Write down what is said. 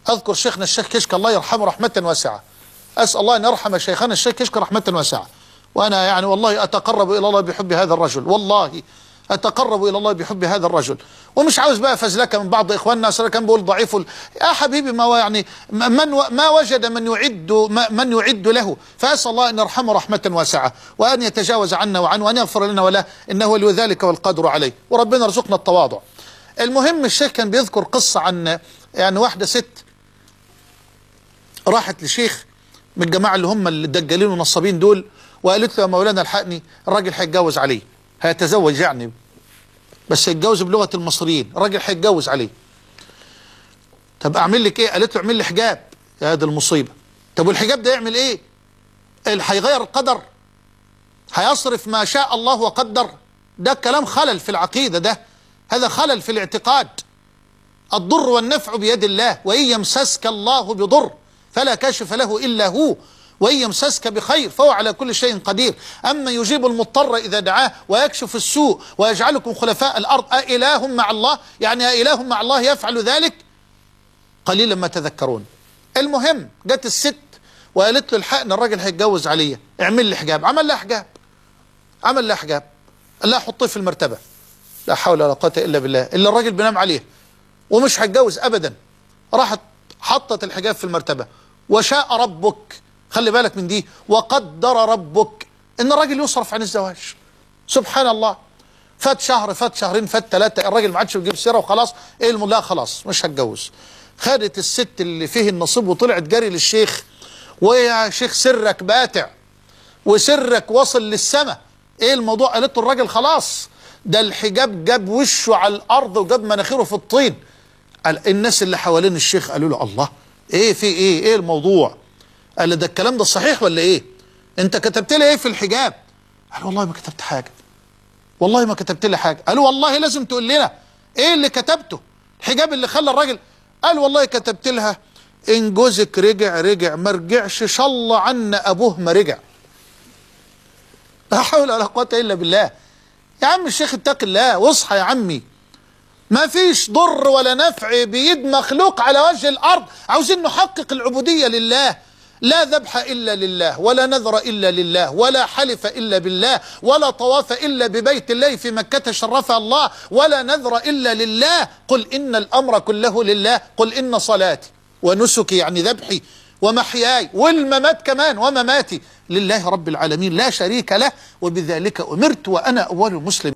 أذكر شيخنا الشيخ كشك الله يرحمه رحمة واسعة أسأل الله أن يرحم شيخنا الشيخ كشك رحمة واسعة وأنا يعني والله أتقرب إلى الله بحب هذا الرجل والله أتقرب إلى الله بحب هذا الرجل ومش عاوز بقى فزلكة من بعض إخواننا أصلا كان بيقول ضعيف ال- يا حبيبي ما هو يعني من و- ما وجد من يعد ما- من يعد له فأسأل الله أن يرحمه رحمة واسعة وأن يتجاوز عنا وعنه وأن يغفر لنا وله إنه ولي ذلك والقدر عليه وربنا يرزقنا التواضع المهم الشيخ كان بيذكر قصة عن يعني واحدة ست راحت لشيخ من الجماعة اللي هم الدجالين والنصابين دول وقالت له يا مولانا الحقني الراجل هيتجوز عليه هيتزوج يعني بس هيتجوز بلغة المصريين الراجل هيتجوز عليه طب اعمل لك ايه قالت له اعمل لي حجاب يا هذه المصيبة طب والحجاب ده يعمل ايه اللي هيغير القدر هيصرف ما شاء الله وقدر ده كلام خلل في العقيدة ده هذا خلل في الاعتقاد الضر والنفع بيد الله وإن يمسسك الله بضر فلا كاشف له إلا هو وإن يمسسك بخير فهو على كل شيء قدير أما يجيب المضطر إذا دعاه ويكشف السوء ويجعلكم خلفاء الأرض أإله مع الله يعني أإله مع الله يفعل ذلك قليلا ما تذكرون المهم جت الست وقالت له الحقنا الراجل هيتجوز عليا اعمل لي حجاب عمل لها حجاب عمل لها حجاب قال لها حطيه في المرتبة لا حول ولا قوة إلا بالله اللي الراجل بينام عليه ومش هتجوز ابدا راحت حطت الحجاب في المرتبة وشاء ربك خلي بالك من دي وقدر ربك ان الراجل يصرف عن الزواج سبحان الله فات شهر فات شهرين فات ثلاثة الراجل ما عادش بيجيب سيرة وخلاص ايه الم- لا خلاص مش هتجوز خدت الست اللي فيه النصيب وطلعت جري للشيخ ويا شيخ سرك باتع وسرك وصل للسماء ايه الموضوع قالت له الراجل خلاص ده الحجاب جاب وشه على الارض وجاب مناخيره في الطين قال الناس اللي حوالين الشيخ قالوا له الله ايه في ايه ايه الموضوع قال له ده الكلام ده صحيح ولا ايه انت كتبت لي ايه في الحجاب قال والله ما كتبت حاجه والله ما كتبت لي حاجه قالوا والله لازم تقول لنا ايه اللي كتبته الحجاب اللي خلى الراجل قال والله كتبت لها ان جوزك رجع رجع ما رجعش شل عنا ابوه ما رجع لا حول ولا قوه الا بالله يا عم الشيخ اتق الله واصحى يا عمي ما فيش ضر ولا نفع بيد مخلوق على وجه الأرض عاوزين نحقق العبودية لله لا ذبح إلا لله ولا نذر إلا لله ولا حلف إلا بالله ولا طواف إلا ببيت الله في مكة شرفها الله ولا نذر إلا لله قل إن الأمر كله لله قل إن صلاتي ونسكي يعني ذبحي ومحياي والممات كمان ومماتي لله رب العالمين لا شريك له وبذلك أمرت وأنا أول المسلمين